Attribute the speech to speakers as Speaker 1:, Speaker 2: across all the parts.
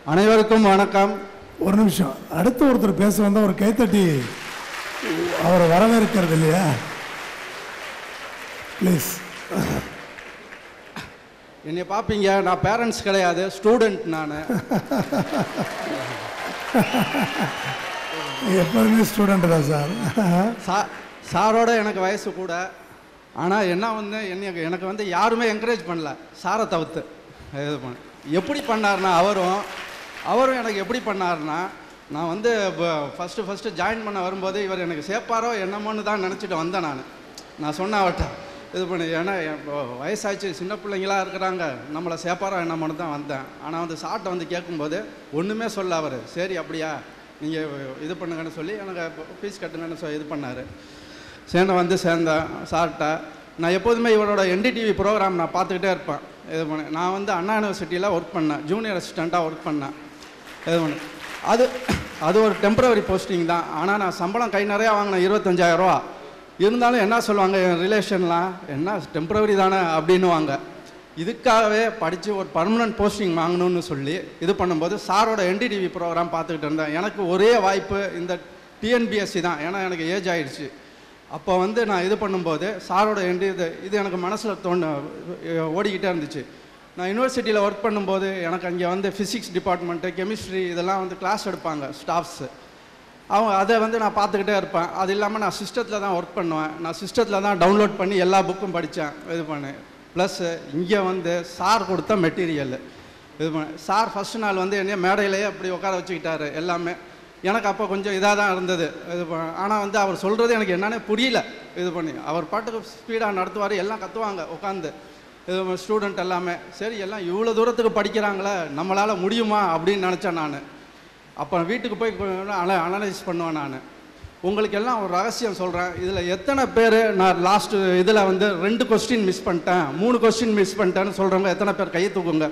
Speaker 1: அனைவருக்கும் வணக்கம்
Speaker 2: ஒரு நிமிஷம் அடுத்த ஒருத்தர் பேச வந்தா ஒரு கைத்தட்டி அவரை வரவேற்கிறது இல்லையா ப்ளீஸ்
Speaker 1: என்னை பார்ப்பீங்க நான் பேரண்ட்ஸ் கிடையாது ஸ்டூடெண்ட் நான்
Speaker 2: எப்போதுமே ஸ்டூடெண்ட் தான் சார்
Speaker 1: சா சாரோட எனக்கு வயசு கூட ஆனால் என்ன வந்து என்ன எனக்கு வந்து யாருமே என்கரேஜ் பண்ணல சாரை தவிர்த்து இது பண்ண எப்படி பண்ணார்னா அவரும் அவரும் எனக்கு எப்படி பண்ணார்னா நான் வந்து ஃபஸ்ட்டு ஃபஸ்ட்டு ஜாயின் பண்ண வரும்போது இவர் எனக்கு சேர்ப்பாரோ என்னமோன்னு தான் நினச்சிட்டு வந்தேன் நான் நான் சொன்ன அவர்கிட்ட இது பண்ணி ஏன்னா இப்போ வயசாச்சு சின்ன பிள்ளைங்களா இருக்கிறாங்க நம்மளை சேர்ப்பாரோ என்னமோன்னு தான் வந்தேன் ஆனால் வந்து சார்ட்ட வந்து கேட்கும்போது ஒன்றுமே சொல்ல அவர் சரி அப்படியா நீங்கள் இது பண்ணுங்கன்னு சொல்லி எனக்கு ஃபீஸ் கட்டுங்கன்னு சொல்லி இது பண்ணார் சேர்ந்து வந்து சேர்ந்தேன் சார்கிட்ட நான் எப்போதுமே இவரோட என்டிடிவி ப்ரோக்ராம் நான் பார்த்துக்கிட்டே இருப்பேன் இது பண்ண நான் வந்து அண்ணா யூனிவர்சிட்டியில் ஒர்க் பண்ணேன் ஜூனியர் அசிஸ்டண்ட்டாக ஒர்க் பண்ணேன் இது பண்ண அது அது ஒரு டெம்பரவரி போஸ்டிங் தான் ஆனால் நான் சம்பளம் கை நிறையா வாங்கினேன் இருபத்தஞ்சாயிரம் ரூபா இருந்தாலும் என்ன சொல்லுவாங்க என் ரிலேஷன்லாம் என்ன டெம்பரவரி தானே அப்படின்னுவாங்க இதுக்காகவே படித்து ஒரு பர்மனன்ட் போஸ்டிங் வாங்கணும்னு சொல்லி இது பண்ணும்போது சாரோட என்டிடிவி ப்ரோக்ராம் பார்த்துக்கிட்டு இருந்தேன் எனக்கு ஒரே வாய்ப்பு இந்த டிஎன்பிஎஸ்சி தான் ஏன்னா எனக்கு ஏஜ் ஆயிடுச்சு அப்போ வந்து நான் இது பண்ணும்போது சாரோட என்டி இது இது எனக்கு மனசில் தோணு ஓடிக்கிட்டே இருந்துச்சு நான் யூனிவர்சிட்டியில் ஒர்க் பண்ணும்போது எனக்கு அங்கே வந்து ஃபிசிக்ஸ் டிபார்ட்மெண்ட்டு கெமிஸ்ட்ரி இதெல்லாம் வந்து கிளாஸ் எடுப்பாங்க ஸ்டாஃப்ஸு அவங்க அதை வந்து நான் பார்த்துக்கிட்டே இருப்பேன் அது இல்லாமல் நான் சிஸ்டத்தில் தான் ஒர்க் பண்ணுவேன் நான் சிஸ்டத்தில் தான் டவுன்லோட் பண்ணி எல்லா புக்கும் படித்தேன் இது பண்ணேன் ப்ளஸ்ஸு இங்கே வந்து சார் கொடுத்த மெட்டீரியல் இது பண்ண சார் ஃபஸ்ட் நாள் வந்து என்னைய மேடையிலேயே அப்படி உட்கார வச்சுக்கிட்டாரு எல்லாமே எனக்கு அப்போ கொஞ்சம் இதாக தான் இருந்தது இது ஆனால் வந்து அவர் சொல்கிறது எனக்கு என்னன்னே புரியல இது பண்ணி அவர் பாட்டுக்கு ஸ்பீடாக நடத்துவார் எல்லாம் கத்துவாங்க உட்காந்து இது ஸ்டூடெண்ட் எல்லாமே சரி எல்லாம் இவ்வளோ தூரத்துக்கு படிக்கிறாங்களே நம்மளால் முடியுமா அப்படின்னு நினச்சேன் நான் அப்போ வீட்டுக்கு போய் அன அனலைஸ் பண்ணுவேன் நான் உங்களுக்கு எல்லாம் ஒரு ரகசியம் சொல்கிறேன் இதில் எத்தனை பேர் நான் லாஸ்ட்டு இதில் வந்து ரெண்டு கொஸ்டின் மிஸ் பண்ணிட்டேன் மூணு கொஸ்டின் மிஸ் பண்ணிட்டேன்னு சொல்கிறவங்க எத்தனை பேர் கையை தூக்குங்க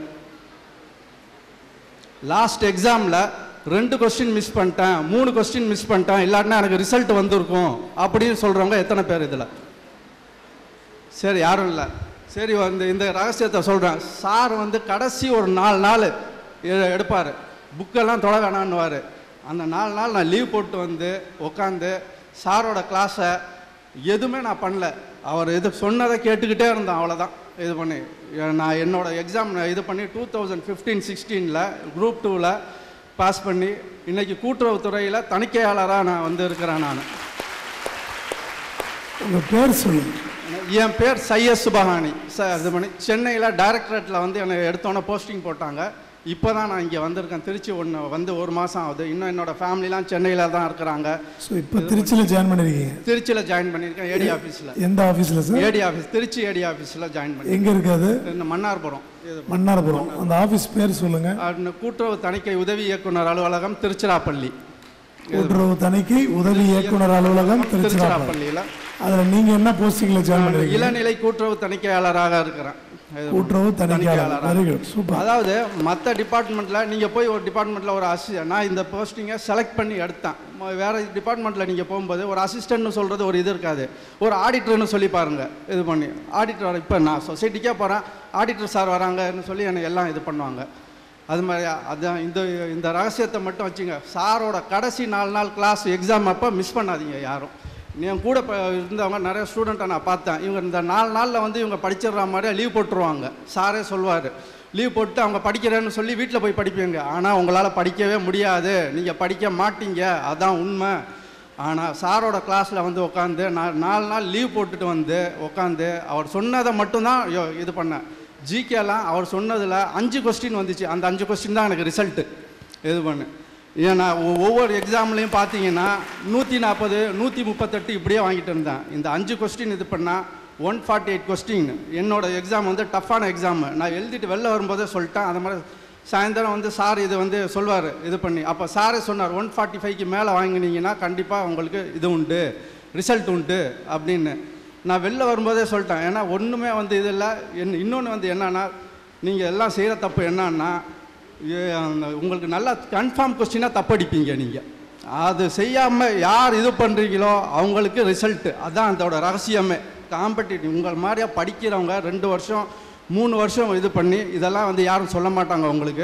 Speaker 1: லாஸ்ட் எக்ஸாமில் ரெண்டு கொஸ்டின் மிஸ் பண்ணிட்டேன் மூணு கொஸ்டின் மிஸ் பண்ணிட்டேன் இல்லாட்டினா எனக்கு ரிசல்ட் வந்திருக்கும் அப்படின்னு சொல்கிறவங்க எத்தனை பேர் இதில் சரி யாரும் இல்லை சரி வந்து இந்த ரகசியத்தை சொல்கிறேன் சார் வந்து கடைசி ஒரு நாலு நாள் எடுப்பார் புக்கெல்லாம் தொட வேணான்னுவார் அந்த நாலு நாள் நான் லீவ் போட்டு வந்து உட்காந்து சாரோட கிளாஸை எதுவுமே நான் பண்ணல அவர் இது சொன்னதை கேட்டுக்கிட்டே இருந்தேன் அவ்வளோதான் இது பண்ணி நான் என்னோட எக்ஸாம் இது பண்ணி டூ தௌசண்ட் ஃபிஃப்டீன் சிக்ஸ்டீனில் குரூப் டூவில் பாஸ் பண்ணி இன்னைக்கு கூட்டுறவுத்துறையில் தணிக்கையாளராக நான் வந்து இருக்கிறேன் நான்
Speaker 2: உங்கள் பேர் சொல்லுங்க
Speaker 1: என் பேர் சையத் சுபஹானி சார் இது பண்ணி சென்னையில் டைரக்டரேட்டில் வந்து என்னை எடுத்தோன்னே போஸ்டிங் போட்டாங்க இப்போ தான் நான் இங்கே வந்திருக்கேன் திருச்சி ஒன்று வந்து ஒரு மாதம் ஆகுது இன்னும் என்னோட ஃபேமிலிலாம் சென்னையில் தான் இருக்கிறாங்க
Speaker 2: ஸோ இப்போ திருச்சியில் ஜாயின் பண்ணிருக்கீங்க
Speaker 1: திருச்சியில் ஜாயின் பண்ணியிருக்கேன் ஏடி ஆஃபீஸில்
Speaker 2: எந்த ஆஃபீஸில் sir
Speaker 1: AD office Trichy AD ஆஃபீஸில் ஜாயின் பண்ணி
Speaker 2: எங்கே இருக்காது
Speaker 1: இந்த மன்னார்புரம் இது
Speaker 2: மன்னார்புரம் அந்த ஆஃபீஸ் பேர் சொல்லுங்க
Speaker 1: அந்த கூட்டுறவு தணிக்கை உதவி இயக்குனர் அலுவலகம் திருச்சிராப்பள்ளி
Speaker 2: கூட்டுறவு தணிக்கை உதவி இயக்குனர் அலுவலகம் திருச்சிராப்பள்ளி
Speaker 1: திருச்சிராப்பள்ளியில்
Speaker 2: அதில் நீங்கள் என்ன போஸ்டிங்கில் ஜாயின் பண்ணிருக்கீங்க
Speaker 1: இளநிலை கூட்டுறவு தணிக்கையாளராக இருக்கிறேன் இது
Speaker 2: கூட்டுறவு தணிக்கையாளர் வெரி குட் சூப்பர்
Speaker 1: அதாவது மற்ற டிபார்ட்மெண்ட்டில் நீங்கள் போய் ஒரு டிபார்ட்மெண்ட்டில் ஒரு அசி நான் இந்த போஸ்டிங்கை செலக்ட் பண்ணி எடுத்தேன் ம- வேற டிபார்ட்மெண்ட்டில் நீங்கள் போகும்போது ஒரு அசிஸ்டன்ட்னு சொல்கிறது ஒரு இது இருக்காது ஒரு ஆடிட்டர்னு சொல்லி பாருங்கள் இது பண்ணி ஆடிட்டர் இப்போ நான் சொசைட்டிக்கே போகிறேன் ஆடிட்டர் சார் வராங்கன்னு சொல்லி என்னை எல்லாம் இது பண்ணுவாங்க அது மாதிரி அதான் இந்த இந்த ரகசியத்தை மட்டும் வச்சுங்க சாரோட கடைசி நாலு நாள் கிளாஸ் எக்ஸாம் அப்போ மிஸ் பண்ணாதீங்க யாரும் என் கூட இப்போ இருந்தவங்க நிறைய ஸ்டூடெண்ட்டை நான் பார்த்தேன் இவங்க இந்த நாலு நாளில் வந்து இவங்க படிச்சிடுற மாதிரியே லீவ் போட்டுருவாங்க சாரே சொல்லுவார் லீவ் போட்டு அவங்க படிக்கிறேன்னு சொல்லி வீட்டில் போய் படிப்பீங்க ஆனால் உங்களால் படிக்கவே முடியாது நீங்கள் படிக்க மாட்டீங்க அதான் உண்மை ஆனால் சாரோட கிளாஸில் வந்து உட்காந்து நான் நாலு நாள் லீவ் போட்டுட்டு வந்து உட்காந்து அவர் சொன்னதை மட்டும்தான் யோ- இது பண்ணேன் ஜிகேலாம் அவர் சொன்னதில் அஞ்சு கொஸ்டின் வந்துச்சு அந்த அஞ்சு கொஸ்டின் தான் எனக்கு ரிசல்ட்டு இது பண்ணு ஏன்னா ஒ- ஒவ்வொரு எக்ஸாம்லேயும் பார்த்தீங்கன்னா நூற்றி நாற்பது நூற்றி முப்பத்தெட்டு இப்படியே வாங்கிட்டு இருந்தேன் இந்த அஞ்சு கொஸ்டின் இது பண்ணால் ஒன் ஃபார்ட்டி எயிட் கொஸ்டின் என்னோட எக்ஸாம் வந்து டஃப்பான எக்ஸாம் நான் எழுதிட்டு வெளில வரும்போதே சொல்லிட்டேன் அந்த மாதிரி சாயந்தரம் வந்து சார் இது வந்து சொல்வார் இது பண்ணி அப்போ சாரே சொன்னார் ஒன் ஃபார்ட்டி ஃபைவ்க்கு மேலே வாங்கினீங்கன்னா கண்டிப்பாக உங்களுக்கு இது உண்டு ரிசல்ட் உண்டு அப்படின்னு நான் வெளில வரும்போதே சொல்லிட்டேன் ஏன்னா ஒன்றுமே வந்து இது இல்லை என் இன்னொன்று வந்து என்னன்னா நீங்கள் எல்லாம் செய்கிற தப்பு என்னன்னா ஏ- அந்த உங்களுக்கு நல்லா கன்ஃபார்ம் கொஸ்டினாக தப்படிப்பீங்க நீங்கள் அது செய்யாமல் யார் இது பண்ணுறீங்களோ அவங்களுக்கு ரிசல்ட்டு அதான் அதோட ரகசியமே காம்படிட்டிவ் உங்கள் மாதிரியா படிக்கிறவங்க ரெண்டு வருஷம் மூணு வருஷம் இது பண்ணி இதெல்லாம் வந்து யாரும் சொல்ல மாட்டாங்க உங்களுக்கு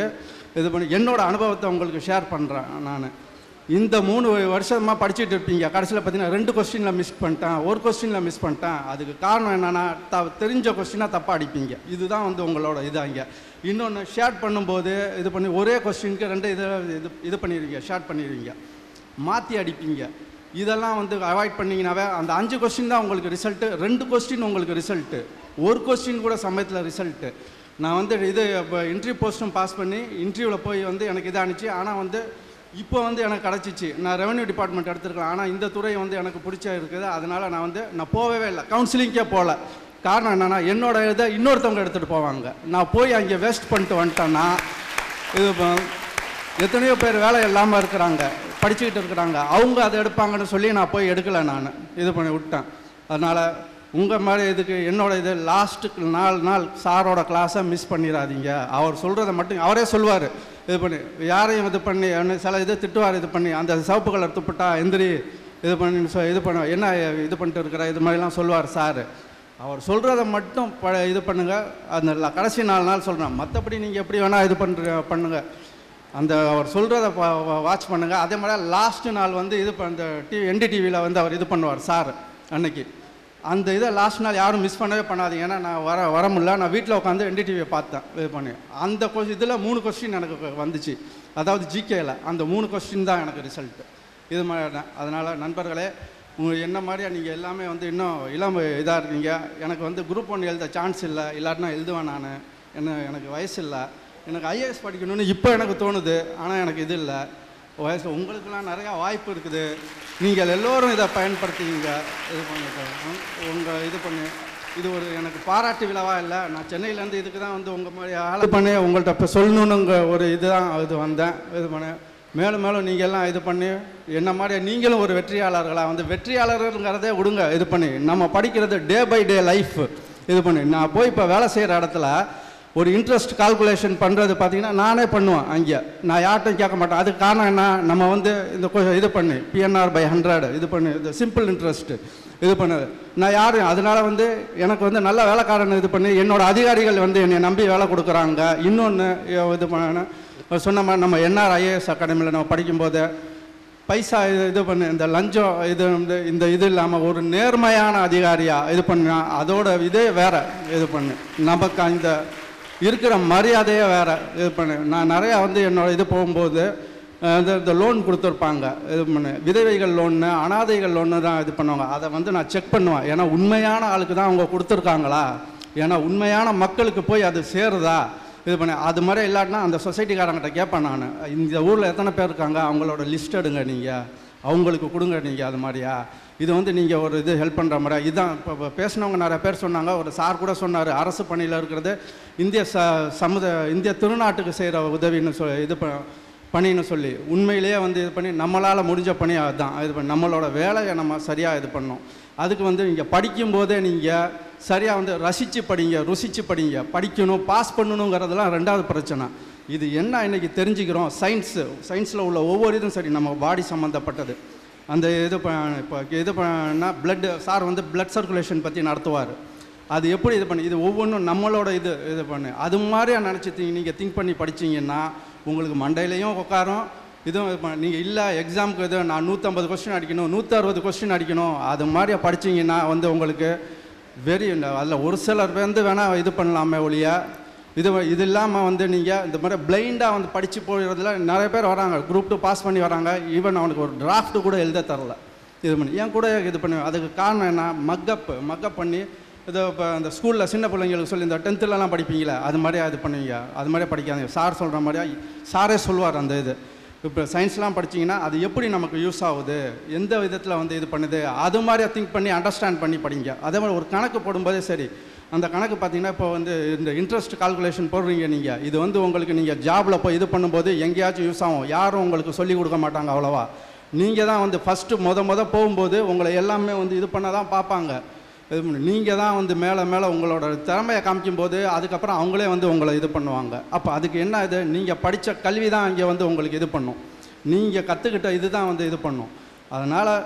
Speaker 1: இது பண்ணி என்னோட அனுபவத்தை உங்களுக்கு ஷேர் பண்ணுறேன் நான் இந்த மூணு வருஷமாக படிச்சுட்டு இருப்பீங்க கடைசியில் பார்த்தீங்கன்னா ரெண்டு கொஸ்டினில் மிஸ் பண்ணிட்டேன் ஒரு கொஸ்டினில் மிஸ் பண்ணிட்டேன் அதுக்கு காரணம் என்னென்னா த தெரிஞ்ச கொஸ்டினாக தப்பாக அடிப்பீங்க இதுதான் வந்து உங்களோட இதாங்க இன்னொன்று ஷேர் பண்ணும்போது இது பண்ணி ஒரே கொஸ்டினுக்கு ரெண்டு இது இது இது பண்ணிடுவீங்க ஷேர் பண்ணிடுவீங்க மாற்றி அடிப்பீங்க இதெல்லாம் வந்து அவாய்ட் பண்ணிங்கனாவே அந்த அஞ்சு கொஸ்டின் தான் உங்களுக்கு ரிசல்ட்டு ரெண்டு கொஸ்டின் உங்களுக்கு ரிசல்ட்டு ஒரு கொஸ்டின் கூட சமயத்தில் ரிசல்ட்டு நான் வந்து இது இப்போ இன்டர்வியூ போஸ்ட்டும் பாஸ் பண்ணி இன்டர்வியூவில் போய் வந்து எனக்கு இதானுச்சு ஆனால் வந்து இப்போ வந்து எனக்கு கிடச்சிச்சு நான் ரெவன்யூ டிபார்ட்மெண்ட் எடுத்துருக்கலாம் ஆனால் இந்த துறை வந்து எனக்கு பிடிச்ச இருக்குது அதனால் நான் வந்து நான் போகவே இல்லை கவுன்சிலிங்கே போகல காரணம் என்னென்னா என்னோட இதை இன்னொருத்தவங்க எடுத்துகிட்டு போவாங்க நான் போய் அங்கே வேஸ்ட் பண்ணிட்டு வந்துட்டேன்னா இது இப்போ- எத்தனையோ பேர் வேலை இல்லாமல் இருக்கிறாங்க படிச்சுக்கிட்டு இருக்கிறாங்க அவங்க அதை எடுப்பாங்கன்னு சொல்லி நான் போய் எடுக்கலை நான் இது பண்ணி விட்டேன் அதனால் உங்கள் மாதிரி இதுக்கு என்னோட இது லாஸ்ட்டுக்கு நாலு நாள் சாரோட கிளாஸை மிஸ் பண்ணிடாதீங்க அவர் சொல்கிறத மட்டும் அவரே சொல்வார் இது பண்ணி யாரையும் இது பண்ணி என்ன சில இது திட்டுவார் இது பண்ணி அந்த சிவப்பு கலர் துப்பிட்டா எந்திரி இது பண்ணி சொ- இது பண்ண என்ன இது பண்ணிட்டு இருக்கிற இது மாதிரிலாம் சொல்லுவார் சார் அவர் சொல்கிறத மட்டும் ப இது பண்ணுங்கள் அந்த ல- கடைசி நாலு நாள் சொல்கிறேன் மற்றபடி நீங்கள் எப்படி வேணால் இது பண்ணுற பண்ணுங்கள் அந்த அவர் சொல்கிறத வாட்ச் பண்ணுங்கள் அதே மாதிரி லாஸ்ட்டு நாள் வந்து இது ப- அந்த டிவி என்டிடிவியில் வந்து அவர் இது பண்ணுவார் சார் அன்னைக்கு அந்த இதை லாஸ்ட் நாள் யாரும் மிஸ் பண்ணவே பண்ணாதீங்க ஏன்னா நான் வர வர முடியல நான் வீட்டில் உட்காந்து என்டிடிவியை பார்த்தேன் இது பண்ணி அந்த கொஸ்டின் இதில் மூணு கொஸ்டின் எனக்கு வந்துச்சு அதாவது ஜிகேல அந்த மூணு கொஸ்டின் தான் எனக்கு ரிசல்ட்டு இது மாதிரி தான் அதனால் நண்பர்களே உங்கள் என்ன மாதிரியா நீங்கள் எல்லாமே வந்து இன்னும் இளம் இதாக இருக்கீங்க எனக்கு வந்து குரூப் ஒன் எழுத சான்ஸ் இல்லை இல்லாட்டினா எழுதுவேன் நான் என்ன எனக்கு வயசு இல்லை எனக்கு ஐஏஎஸ் படிக்கணும்னு இப்போ எனக்கு தோணுது ஆனால் எனக்கு இது இல்லை வயசு உங்களுக்கெல்லாம் நிறையா வாய்ப்பு இருக்குது நீங்கள் எல்லோரும் இதை பயன்படுத்திங்க இது பண்ணிட்டு உங்கள் இது பண்ணி இது ஒரு எனக்கு பாராட்டு விழாவா இல்லை நான் சென்னையிலேருந்து இதுக்கு தான் வந்து உங்கள் மாதிரி ஆளு பண்ணி உங்கள்கிட்ட இப்போ சொல்லணுங்க ஒரு இதுதான் இது வந்தேன் இது பண்ணேன் மேலும் மேலும் நீங்கள் எல்லாம் இது பண்ணி என்ன மாதிரி நீங்களும் ஒரு வெற்றியாளர்களாக வந்து வெற்றியாளர்கள்ங்கிறதே விடுங்க இது பண்ணி நம்ம படிக்கிறது டே பை டே லைஃப் இது பண்ணி நான் போய் இப்போ வேலை செய்கிற இடத்துல ஒரு இன்ட்ரெஸ்ட் கால்குலேஷன் பண்ணுறது பார்த்தீங்கன்னா நானே பண்ணுவேன் அங்கே நான் யார்ட்டும் கேட்க மாட்டேன் அதுக்கு காரணம் என்ன நம்ம வந்து இந்த கொ- இது பண்ணி பிஎன்ஆர் பை ஹண்ட்ரட் இது பண்ணி இது சிம்பிள் இன்ட்ரெஸ்ட் இது பண்ணது நான் யாரும் அதனால வந்து எனக்கு வந்து நல்ல வேலைக்காரன் இது பண்ணி என்னோட அதிகாரிகள் வந்து என்னை நம்பி வேலை கொடுக்குறாங்க இன்னொன்று இது பண்ண சொன்ன மாதிரி நம்ம என்ஆர் ஐஏஎஸ் அகாடமியில் நம்ம படிக்கும்போது பைசா இது இது பண்ணு இந்த லஞ்சம் இது வந்து இந்த இது இல்லாமல் ஒரு நேர்மையான அதிகாரியாக இது பண்ணா அதோட இதே வேற இது பண்ணு நமக்கு அந்த இருக்கிற மரியாதையே வேற இது பண்ணு நான் நிறையா வந்து என்னோட இது போகும்போது அஹ், இந்த இந்த லோன் கொடுத்துருப்பாங்க இது பண்ணு விதவைகள் லோன்னு அனாதைகள் லோன்னு தான் இது பண்ணுவாங்க அதை வந்து நான் செக் பண்ணுவேன் ஏன்னா உண்மையான ஆளுக்கு தான் அவங்க கொடுத்துருக்காங்களா ஏன்னா உண்மையான மக்களுக்கு போய் அது சேருதா இது பண்ணி அது மாதிரி இல்லாட்டினா அந்த சொசைட்டிக்காரங்கிட்ட கேட்பேன் நான் இந்த ஊரில் எத்தனை பேர் இருக்காங்க அவங்களோட லிஸ்ட் எடுங்க நீங்கள் அவங்களுக்கு கொடுங்க நீங்கள் அது மாதிரியா இது வந்து நீங்கள் ஒரு இது ஹெல்ப் பண்ணுற மாதிரி இதுதான் இப்போ இப்போ பேசினவங்க நிறைய பேர் சொன்னாங்க ஒரு சார் கூட சொன்னார் அரசு பணியில் இருக்கிறது இந்திய ச சமுத இந்திய திருநாட்டுக்கு செய்கிற உதவின்னு சொ இது ப பணின்னு சொல்லி உண்மையிலேயே வந்து இது பண்ணி நம்மளால் முடிஞ்ச பணி அதுதான் இது பண்ணி நம்மளோட வேலையை நம்ம சரியாக இது பண்ணோம் அதுக்கு வந்து நீங்கள் படிக்கும்போதே நீங்கள் சரியாக வந்து ரசித்து படிங்க ருசித்து படிங்க படிக்கணும் பாஸ் பண்ணணுங்கிறதெல்லாம் ரெண்டாவது பிரச்சனை இது என்ன இன்னைக்கு தெரிஞ்சுக்கிறோம் சயின்ஸு சயின்ஸில் உள்ள ஒவ்வொரு இதுவும் சரி நம்ம பாடி சம்மந்தப்பட்டது அந்த இது ப- இப்போ இது பண்ணால் பிளட் சார் வந்து பிளட் சர்க்குலேஷன் பற்றி நடத்துவார் அது எப்படி இது பண்ணி இது ஒவ்வொன்றும் நம்மளோட இது இது பண்ணு அது மாதிரியா நினச்சி நீங்கள் திங்க் பண்ணி படிச்சீங்கன்னா உங்களுக்கு மண்டையிலையும் உட்காரும் இதுவும் நீங்கள் இல்லை எக்ஸாமுக்கு இது நான் நூற்றம்பது கொஸ்டின் அடிக்கணும் நூற்றறுபது கொஸ்டின் அடிக்கணும் அது மாதிரியா படிச்சீங்கன்னா வந்து உங்களுக்கு வெரி அதில் ஒரு சிலர் வந்து வேணால் இது பண்ணலாமே ஒழிய இது இது இல்லாமல் வந்து நீங்கள் இந்த மாதிரி பிளைண்டாக வந்து படித்து போகிறதுல நிறைய பேர் வராங்க குரூப் டூ பாஸ் பண்ணி வராங்க ஈவன் அவனுக்கு ஒரு டிராஃப்ட் கூட எழுத தரல இது பண்ணி ஏன் கூட இது பண்ணி அதுக்கு காரணம் என்ன மக்கப் மக்கப் பண்ணி இது இப்போ இந்த ஸ்கூலில் சின்ன பிள்ளைங்களுக்கு சொல்லி இந்த டென்த்துலலாம் படிப்பீங்களே அது மாதிரியா இது பண்ணுவீங்க அது மாதிரியா படிக்காதீங்க சார் சொல்கிற மாதிரியா சாரே சொல்லுவார் அந்த இது இப்போ சயின்ஸ்லாம் படிச்சீங்கன்னா அது எப்படி நமக்கு யூஸ் ஆகுது எந்த விதத்தில் வந்து இது பண்ணுது அது மாதிரியா திங்க் பண்ணி அண்டர்ஸ்டாண்ட் பண்ணி படிங்க அதே மாதிரி ஒரு கணக்கு போடும்போதே சரி அந்த கணக்கு பார்த்தீங்கன்னா இப்போ வந்து இந்த இன்ட்ரெஸ்ட் கால்குலேஷன் போடுறீங்க நீங்கள் இது வந்து உங்களுக்கு நீங்கள் ஜாபில் போய் இது பண்ணும்போது எங்கேயாச்சும் யூஸ் ஆகும் யாரும் உங்களுக்கு சொல்லிக் கொடுக்க மாட்டாங்க அவ்வளோவா நீங்கள் தான் வந்து ஃபஸ்ட்டு முத முத போகும்போது உங்களை எல்லாமே வந்து இது பண்ண தான் பார்ப்பாங்க இது நீங்கள் தான் வந்து மேலே மேலே உங்களோட திறமையை காமிக்கும்போது அதுக்கப்புறம் அவங்களே வந்து உங்களை இது பண்ணுவாங்க அப்போ அதுக்கு என்ன இது நீங்கள் படித்த கல்வி தான் இங்கே வந்து உங்களுக்கு இது பண்ணும் நீங்கள் கற்றுக்கிட்ட இது தான் வந்து இது பண்ணும் அதனால்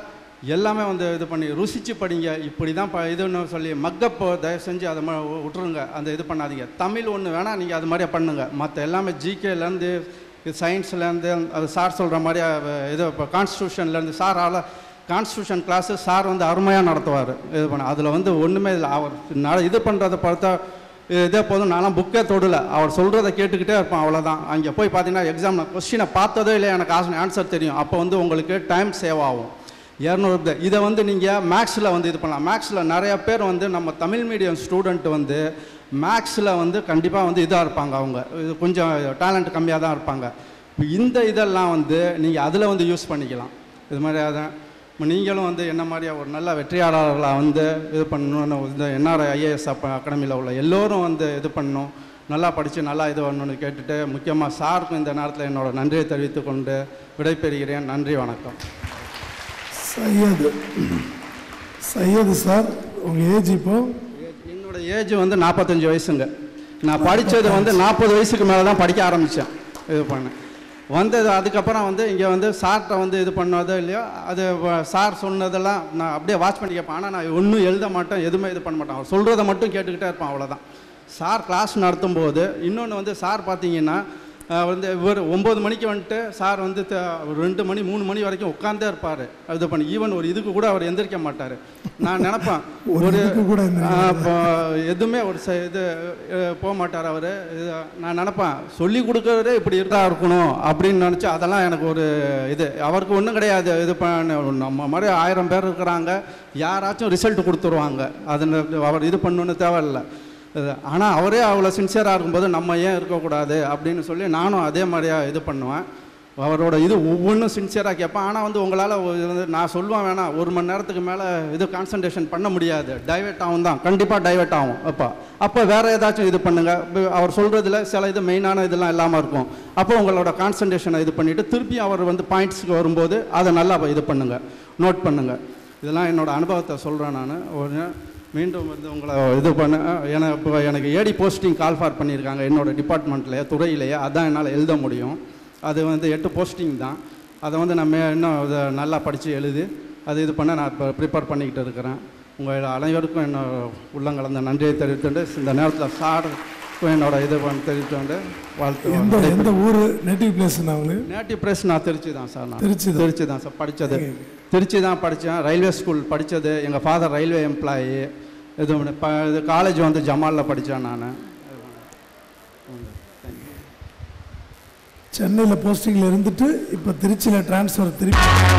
Speaker 1: எல்லாமே வந்து இது பண்ணி ருசிச்சு படிங்க இப்படி தான் ப இதுன்னு சொல்லி மக்கப் தயவு செஞ்சு அதை மா- விட்டுருங்க அந்த இது பண்ணாதீங்க தமிழ் ஒன்று வேணால் நீங்கள் அது மாதிரியே பண்ணுங்கள் மற்ற எல்லாமே ஜிகேலேருந்து சயின்ஸ்லேருந்து அது சார் சொல்கிற மாதிரி அஹ், இது இப்போ கான்ஸ்டியூஷன்லேருந்து சார் ஆள கான்ஸ்டியூஷன் கிளாஸு சார் வந்து அருமையாக நடத்துவார் இது பண்ண அதில் வந்து ஒன்றுமே இல்லை அவர் நட இது பண்ணுறதை பார்த்தா இதே போதும் நான்லாம் புக்கே தொடல அவர் சொல்கிறத கேட்டுக்கிட்டே இருப்பேன் அவ்வளோதான் அங்கே போய் பார்த்தீங்கன்னா எக்ஸாம் கொஸ்டினை பார்த்ததே இல்லை எனக்கு ஆன்சர் தெரியும் அப்போ வந்து உங்களுக்கு டைம் சேவ் ஆகும் இரநூறு இதை வந்து நீங்கள் மேக்ஸில் வந்து இது பண்ணலாம் மேக்ஸில் நிறைய பேர் வந்து நம்ம தமிழ் மீடியம் ஸ்டூடெண்ட் வந்து மேக்ஸில் வந்து கண்டிப்பாக வந்து இதாக இருப்பாங்க அவங்க இது கொஞ்சம் டேலண்ட் கம்மியாக தான் இருப்பாங்க இப்ப இந்த இதெல்லாம் வந்து நீங்கள் அதில் வந்து யூஸ் பண்ணிக்கலாம் இது மாதிரி அதான் இப்ப நீங்களும் வந்து என்ன மாதிரியா ஒரு நல்ல வெற்றியாளர்களாக வந்து இது பண்ணணும்னு இந்த என்ஆர்ஐ ஐஏஎஸ் அப்ப அகாடமியில் உள்ள எல்லோரும் வந்து இது பண்ணணும் நல்லா படித்து நல்லா இது பண்ணணும்னு கேட்டுட்டு முக்கியமாக சாருக்கும் இந்த நேரத்தில் என்னோட நன்றியை தெரிவித்துக் கொண்டு விடைபெறுகிறேன் நன்றி வணக்கம்
Speaker 2: சையது சையது சார் உங்கள் ஏஜ் இப்போ
Speaker 1: என்னோட ஏஜ் வந்து நாற்பத்தஞ்சு வயசுங்க நான் படித்தது வந்து நாற்பது வயசுக்கு மேலே தான் படிக்க ஆரம்பித்தேன் இது பண்ணேன் வந்தது அதுக்கப்புறம் வந்து இங்கே வந்து சார்கிட்ட வந்து இது பண்ணதோ இல்லையோ அது வ- சார் சொன்னதெல்லாம் நான் அப்படியே வாட்ச் பண்ணி கேட்பேன் ஆனால் நான் ஒன்றும் எழுத மாட்டேன் எதுவுமே இது பண்ண மாட்டேன் அவர் சொல்கிறத மட்டும் கேட்டுக்கிட்டே இருப்பேன் அவ்வளோதான் சார் கிளாஸ் நடத்தும்போது இன்னொன்று வந்து சார் பார்த்தீங்கன்னா அஹ், வந்து இவர் ஒம்பது மணிக்கு வந்துட்டு சார் வந்து த- ஒரு ரெண்டு மணி மூணு மணி வரைக்கும் உட்காந்தே இருப்பார் இது பண்ணி ஈவன் ஒரு இதுக்கு கூட அவர் எந்திரிக்க மாட்டார் நான் நினப்பேன்
Speaker 2: ஒரு இதுக்கு கூட எந்திரிக்க
Speaker 1: ஆ, இப்போ எதுவுமே ஒரு ச இது அஹ், போக மாட்டார் அவர் இது நான் நினப்பேன் சொல்லி கொடுக்கறதே இப்படி இருக்கா இருக்கணும் அப்படின்னு நினச்சி அதெல்லாம் எனக்கு ஒரு இது அவருக்கு ஒன்றும் கிடையாது இது பண்ண நம்ம மாதிரி ஆயிரம் பேர் இருக்கிறாங்க யாராச்சும் ரிசல்ட் கொடுத்துருவாங்க அது அவர் இது பண்ணணுன்னு தேவையில்லை ஆனால் அவரே அவ்வளோ சின்சியராக இருக்கும்போது நம்ம ஏன் இருக்கக்கூடாது அப்படின்னு சொல்லி நானும் அதே மாதிரியா இது பண்ணுவேன் அவரோட இது ஒவ்வொன்றும் சின்சியராக கேட்பேன் ஆனால் வந்து உங்களால் வந்து நான் சொல்லுவேன் வேணாம் ஒரு மணி நேரத்துக்கு மேலே இது கான்சன்ட்ரேஷன் பண்ண முடியாது டைவெர்ட் ஆகும் தான் கண்டிப்பாக டைவெர்ட் ஆகும் அப்போ அப்போ வேறு ஏதாச்சும் இது பண்ணுங்கள் அவர் சொல்கிறதுல சில இது மெயினான இதெல்லாம் இல்லாமல் இருக்கும் அப்போ உங்களோட கான்சன்ட்ரேஷனை இது பண்ணிவிட்டு திருப்பி அவர் வந்து பாயிண்ட்ஸ்க்கு வரும்போது அதை நல்லா இது பண்ணுங்கள் நோட் பண்ணுங்கள் இதெல்லாம் என்னோட அனுபவத்தை சொல்கிறேன் நான் ஒரு மீண்டும் வந்து உங்களை இது பண்ண எனக்கு இப்போ எனக்கு ஏடி போஸ்டிங் கால் ஃபார் பண்ணியிருக்காங்க என்னோட டிபார்ட்மெண்ட்லேயே துறையிலேயே அதான் என்னால் எழுத முடியும் அது வந்து எட்டு போஸ்டிங் தான் அதை வந்து நம்ம இன்னும் இதை நல்லா படித்து எழுதி அது இது பண்ண நான் இப்போ ப்ரிப்பேர் பண்ணிக்கிட்டு இருக்கிறேன் உங்கள் அனைவருக்கும் என்னோட உள்ளங்கலந்த நன்றியை தெரிவித்துண்டு இந்த நேரத்தில் சாருக்கும் என்னோட இது பண்ண தெரிவித்துண்டு
Speaker 2: எந்த
Speaker 1: வாழ்த்து
Speaker 2: எந்த ஊர் நேட்டிவ் பிளேஸ்ண்ணா உங்களுக்கு
Speaker 1: நேட்டிவ் ப்ரெஸ் நான் திருச்சி தான் சார் நான்
Speaker 2: திருச்சி தான்.
Speaker 1: திருச்சி தான் சார் படித்தது திருச்சி தான் படித்தேன் ரயில்வே ஸ்கூல் படித்தது எங்கள் ஃபாதர் ரயில்வே எம்ப்ளாயி இது பண்ணி- ப இது காலேஜ் வந்து ஜமாலில் படித்தேன் நான்
Speaker 2: சென்னையில் போஸ்டிங்கில் இருந்துட்டு இப்போ திருச்சியில் ட்ரான்ஸ்ஃபர் திருப்பி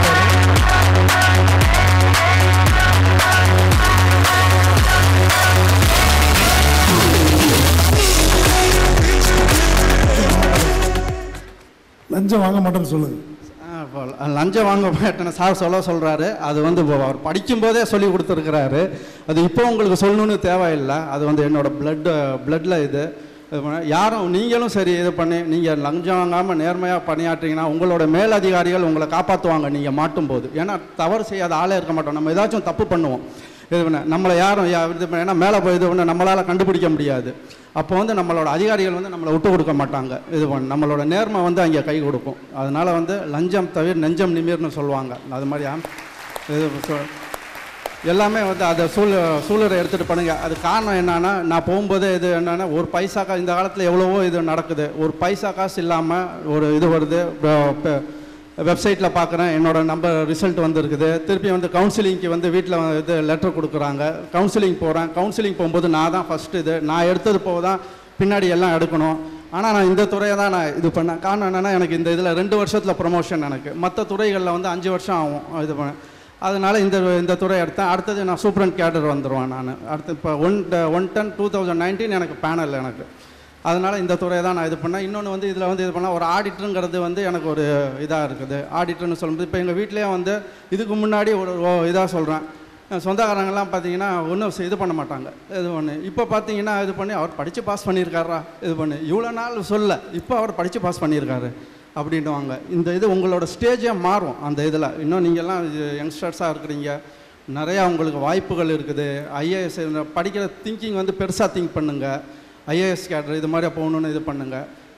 Speaker 2: லஞ்சம் வாங்க மாட்டேன்னு சொல்லுங்க
Speaker 1: ஆ, இப்போ லஞ்சம் வாங்க மாட்டேன்னு சார் சொல்ல சொல்கிறாரு அது வந்து இப்போ அவர் படிக்கும்போதே சொல்லி கொடுத்துருக்குறாரு அது இப்போ உங்களுக்கு சொல்லணும்னு தேவையில்லை அது வந்து என்னோட பிளட் பிளட்டில் இது இது பண்ண- யாரும் நீங்களும் சரி இது பண்ணி நீங்கள் லஞ்சம் வாங்காமல் நேர்மையாக பணியாற்றீங்கன்னா உங்களோட மேலதிகாரிகள் உங்களை காப்பாற்றுவாங்க நீங்கள் மாட்டும்போது ஏன்னா தவறு செய்யாத ஆளே இருக்க மாட்டோம் நம்ம ஏதாச்சும் தப்பு பண்ணுவோம் இது பண்ண நம்மளை யாரும் யா- இது பண்ண ஏன்னா மேலே போய் இது பண்ண நம்மளால் கண்டுபிடிக்க முடியாது அப்போ வந்து நம்மளோட அதிகாரிகள் வந்து நம்மளை விட்டு கொடுக்க மாட்டாங்க இது பண்ண நம்மளோட நேர்மை வந்து அங்கே கை கொடுக்கும் அதனால வந்து லஞ்சம் தவிர நெஞ்சம் நிமிர்னு சொல்லுவாங்க அது மாதிரி ஆம். இது சொ- எல்லாமே வந்து அதை சூழ் சூழலை எடுத்துகிட்டு பண்ணுங்க அது காரணம் என்னன்னா நான் போகும்போதே இது என்னன்னா ஒரு பைசா கா இந்த காலத்தில் எவ்வளவோ இது நடக்குது ஒரு பைசா காசு இல்லாமல் ஒரு இது வருது வெப்சைட்டில் பார்க்குறேன் என்னோட நம்பர் ரிசல்ட் வந்திருக்குது திருப்பி வந்து கவுன்சிலிங்க்கு வந்து வீட்டில் இது லெட்டர் கொடுக்குறாங்க கவுன்சிலிங் போகிறேன் கவுன்சிலிங் போகும்போது நான் தான் ஃபஸ்ட்டு இது நான் எடுத்தது போக தான் பின்னாடி எல்லாம் எடுக்கணும் ஆனால் நான் இந்த துறையை தான் நான் இது பண்ணேன் காரணம் என்னென்னா எனக்கு இந்த இதில் ரெண்டு வருஷத்தில் ப்ரொமோஷன் எனக்கு மற்ற துறைகளில் வந்து அஞ்சு வருஷம் ஆகும் இது பண்ண அதனால் இந்த இந்த துறை எடுத்தேன் அடுத்தது நான் சூப்பரண்ட் கேடர் வந்துடுவேன் நான் அடுத்து இப்போ one one ten two thousand nineteen எனக்கு பேனல் எனக்கு அதனால் இந்த துறையை தான் நான் இது பண்ணேன் இன்னொன்று வந்து இதில் வந்து இது பண்ணால் ஒரு ஆடிட்டருங்கிறது வந்து எனக்கு ஒரு இதாக இருக்குது ஆடிட்டர்னு சொல்லும்போது இப்போ எங்கள் வீட்டிலேயே வந்து இதுக்கு முன்னாடி ஒரு இதாக சொல்கிறேன் சொந்தக்காரங்கெல்லாம் பார்த்தீங்கன்னா ஒன்றும் இது பண்ண மாட்டாங்க இது பண்ணி இப்போ பார்த்தீங்கன்னா இது பண்ணி அவர் படித்து பாஸ் பண்ணியிருக்காரா இது பண்ணி இவ்வளோ நாள் சொல்ல இப்போ அவர் படித்து பாஸ் பண்ணியிருக்காரு அப்படின்ட்டுவாங்க இந்த இது உங்களோட ஸ்டேஜே மாறும் அந்த இதில் இன்னும் நீங்கள்லாம் யங்ஸ்டர்ஸாக இருக்கிறீங்க நிறையா உங்களுக்கு வாய்ப்புகள் இருக்குது ஐஏஎஸ் படிக்கிற திங்கிங் வந்து பெருசாக திங்க் பண்ணுங்கள் ஐஏஎஸ் கேடர் இது மாதிரி போகணுன்னு இது பண்ணுங்கள்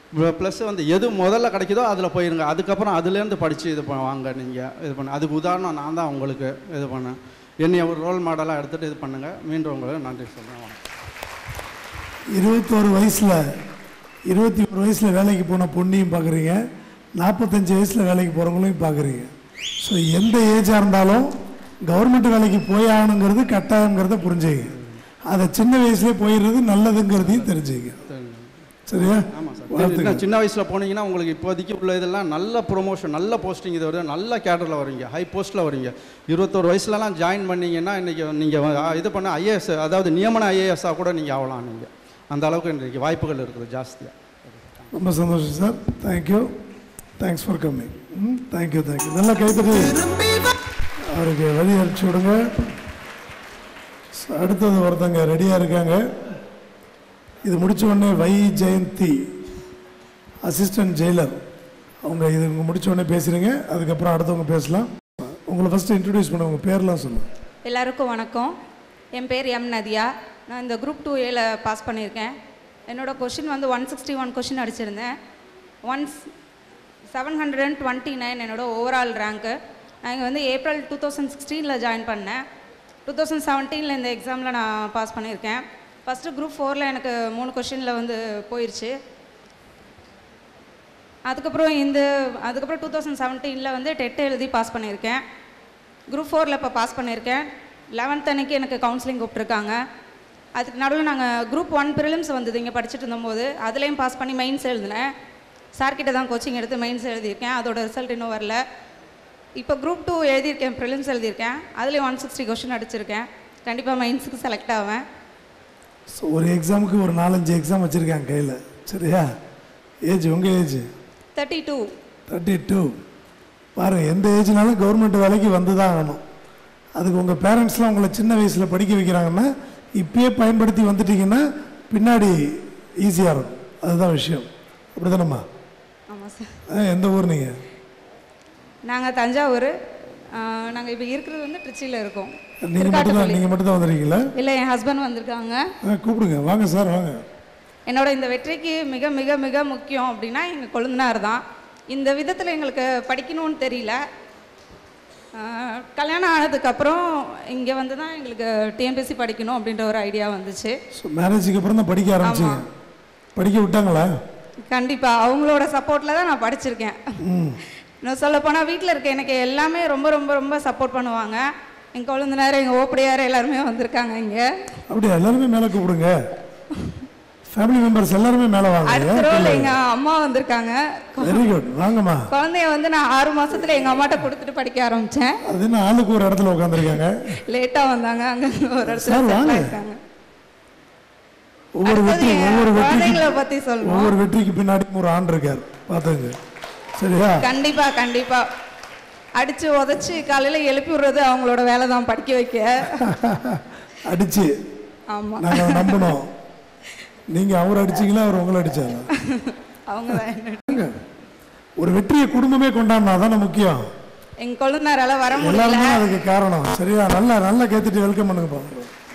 Speaker 1: ப்ளஸ் வந்து எது முதல்ல கிடைக்குதோ அதில் போயிருங்க அதுக்கப்புறம் அதுலேருந்து படித்து இது ப- வாங்க நீங்கள் இது பண்ண அதுக்கு உதாரணம் நான் தான் உங்களுக்கு இது பண்ணேன் என்னைய ஒரு ரோல் மாடலாக எடுத்துகிட்டு இது பண்ணுங்கள் மீண்டும் உங்களுக்கு நன்றி சொல்கிறேன்
Speaker 2: இருபத்தோரு வயசில் இருபத்தி ஒரு வயசில் வேலைக்கு போன பொண்ணையும் பார்க்குறீங்க நாற்பத்தஞ்சு வயசில் வேலைக்கு போகிறவங்களையும் பார்க்குறீங்க ஸோ எந்த ஏஜாக இருந்தாலும் கவர்மெண்ட் வேலைக்கு போய் ஆகணுங்கிறது கட்டாயங்கிறத புரிஞ்சுங்க அதை சின்ன வயசுலேயே போயிடுறது நல்லதுங்கிறதையும் தெரிஞ்சுங்க சரியா
Speaker 1: ஆமாம் சார்
Speaker 2: வாழ்த்துக்கள்.
Speaker 1: இன்னும் சின்ன வயசில் போனீங்கன்னா உங்களுக்கு இப்போதைக்கு உள்ள இதெல்லாம் நல்ல ப்ரொமோஷன் நல்ல போஸ்டிங் இது வருது நல்ல கேடரில் வரீங்க ஹை போஸ்ட்டில் வரீங்க இருபத்தோரு வயசுலலாம் ஜாயின் பண்ணீங்கன்னா இன்றைக்கி நீங்கள் இது பண்ண ஐஏஎஸ் அதாவது நியமன ஐஏஎஸ்ஸாக கூட நீங்கள் ஆகலாம் நீங்கள் அந்த அளவுக்கு இன்றைக்கி வாய்ப்புகள் இருக்குது ஜாஸ்தியாக
Speaker 2: ரொம்ப சந்தோஷம் sir thank you thanks for coming hmm thank you thank you நல்லா கைத்தறி அவருக்கு வழி அனுப்பிச்சி விடுங்க So, அடுத்தது ஒருத்தங்க ரெடியாக இருக்காங்க இது முடிச்ச உடனே வை ஜெயந்தி அசிஸ்டன்ட் ஜெயிலர் அவங்க இது இவங்க முடிச்ச உடனே பேசுகிறீங்க அதுக்கப்புறம் அடுத்தவங்க பேசலாம் உங்களை ஃபஸ்ட்டு இன்ட்ரடியூஸ் பண்ண உங்கள் பேர்லாம் சொல்லுங்கள்
Speaker 3: எல்லாருக்கும் வணக்கம் என் பேர் எம் நதியா நான் இந்த குரூப் டூ ஏல பாஸ் பண்ணியிருக்கேன் என்னோட கொஷின் வந்து ஒன் சிக்ஸ்டி ஒன் கொஷின் அடிச்சிருந்தேன் one seven hundred and twenty nine என்னோட ஓவரால் ரேங்க்கு நான் இங்கே வந்து ஏப்ரல் டூ தௌசண்ட் சிக்ஸ்டீனில் ஜாயின் பண்ணேன் டூ தௌசண்ட் செவன்டீனில் இந்த எக்ஸாமில் நான் பாஸ் பண்ணியிருக்கேன் ஃபஸ்ட்டு குரூப் ஃபோரில் எனக்கு மூணு கொஷினில் வந்து போயிடுச்சு அதுக்கப்புறம் இந்த அதுக்கப்புறம் டூ தௌசண்ட் செவன்டீனில் வந்து டெட் எழுதி பாஸ் பண்ணியிருக்கேன் குரூப் ஃபோரில் இப்போ பாஸ் பண்ணியிருக்கேன் லெவன்த் அன்னைக்கு எனக்கு கவுன்சிலிங் கூப்பிட்ருக்காங்க அதுக்கு நடுவில் நாங்கள் குரூப் ஒன் ப்ரிலிம்ஸ் வந்தது இங்கே படிச்சுட்டு இருந்தபோது அதுலேயும் பாஸ் பண்ணி மெயின்ஸ் எழுதினேன் சார்கிட்ட தான் கோச்சிங் எடுத்து மெயின்ஸ் எழுதியிருக்கேன் அதோட ரிசல்ட் இன்னும் வரல இப்போ குரூப் டூ எழுதியிருக்கேன் ப்ரிலிம்ஸ் எழுதியிருக்கேன் அதுலேயும் ஒன் சிக்ஸ்டி கொஷின் அடிச்சிருக்கேன் கண்டிப்பாக மெயின்ஸுக்கு செலக்ட் ஆவேன்
Speaker 2: ஸோ ஒரு எக்ஸாமுக்கு ஒரு நாலஞ்சு எக்ஸாம் வச்சுருக்காங்க கையில் சரியா ஏஜ் உங்கள் age
Speaker 3: thirty two
Speaker 2: thirty two பாருங்கள் எந்த ஏஜ்னாலும் கவர்மெண்ட் வேலைக்கு வந்து தான் ஆகணும் அதுக்கு உங்கள் பேரண்ட்ஸ்லாம் உங்களை சின்ன வயசில் படிக்க வைக்கிறாங்கன்னா இப்பயே பயன்படுத்தி வந்துட்டீங்கன்னா பின்னாடி ஈஸியாக இருக்கும் அதுதான் விஷயம் அப்படி தானம்மா
Speaker 3: ஆமாம் சார்
Speaker 2: எந்த ஊர் நீங்கள்
Speaker 3: நாங்கள் தஞ்சாவூர் நாங்கள் இப்போ இருக்கிறது வந்து திருச்சியில் இருக்கோம்
Speaker 2: நீங்கள் மட்டும் தான் நீங்கள் மட்டும் தான் வந்துருக்கீங்களா
Speaker 3: இல்லை என் ஹஸ்பண்ட் வந்திருக்காங்க
Speaker 2: ஆ கூப்பிடுங்க வாங்க சார் வாங்க
Speaker 3: என்னோட இந்த வெற்றிக்கு மிக மிக மிக முக்கியம் அப்படின்னா எங்கள் கொழுந்தனார் தான் இந்த விதத்தில் எங்களுக்கு படிக்கணும்னு தெரியல ஆஹ் கல்யாணம் ஆனதுக்கப்புறம் இங்கே வந்து தான் எங்களுக்கு டிஎன்பிஎஸ்சி படிக்கணும் அப்படின்ற ஒரு ஐடியா வந்துச்சு
Speaker 2: ஸோ மேரேஜுக்கு அப்புறம் தான் படிக்க ஆரம்பிச்சிங்க படிக்க விட்டாங்களா
Speaker 3: கண்டிப்பாக அவங்களோட சப்போர்ட்டில் தான் நான் படிச்சிருக்கேன்
Speaker 2: ம்
Speaker 3: இன்னும் சொல்லப்போனால் வீட்டில் இருக்க எனக்கு எல்லாமே ரொம்ப ரொம்ப ரொம்ப சப்போர்ட் பண்ணுவாங்க எங்கள் கொழுந்தனார் எங்கள் ஓப்படியார் எல்லாருமே வந்திருக்காங்க இங்கே
Speaker 2: அப்படியா எல்லாருமே மேலே கூப்பிடுங்க ஃபேமிலி மெம்பர்ஸ் எல்லாருமே மேலே வாங்க
Speaker 3: அடுத்த ரோல் எங்கள் அம்மா வந்திருக்காங்க
Speaker 2: வெரி குட் வாங்கம்மா
Speaker 3: குழந்தைய வந்து நான் ஆறு மாசத்துல எங்கள் அம்மாட்ட கொடுத்துட்டு படிக்க ஆரம்பித்தேன்
Speaker 2: அது என்ன ஆளுக்கு ஒரு இடத்துல உட்காந்துருக்காங்க
Speaker 3: லேட்டாக வந்தாங்க அங்கே ஒரு இடத்துல
Speaker 2: சார், வாங்க.
Speaker 3: settle ஆயிட்டாங்க.
Speaker 2: ஒவ்வொரு
Speaker 3: அடுத்தது
Speaker 2: வெற்றி
Speaker 3: என்
Speaker 2: ஒவ்வொரு வெற்றிக்கு
Speaker 3: குழந்தைங்களை பற்றி சொல்லணும்
Speaker 2: ஒவ்வொரு வெற்றிக்கு பின்னாடியும் ஒரு ஆண் இருக்கார் பார்த்துங்க சரியா
Speaker 3: கண்டிப்பா கண்டிப்பா அடிச்சு உதைச்சு காலையில எழுப்பி விடுறது அவங்களோட வேலை தான் படிக்க வைக்க
Speaker 2: அடிச்சு
Speaker 3: ஆமா
Speaker 2: நாங்கள் நம்பணும் நீங்கள் அவர் அடிச்சீங்களா அவர் உங்களை அடிச்சாரா
Speaker 3: அவங்க தான் என்ன
Speaker 2: ஒரு வெற்றியை குடும்பமே கொண்டாடினா தானே முக்கியம்
Speaker 3: எங்க கொழுந்தனாரால வர முடியல
Speaker 2: எல்லாருமே அதுக்கு காரணம் சரியா நல்லா நல்லா கேத்துட்டு வெல்கம் பண்ணுங்க பாருங்க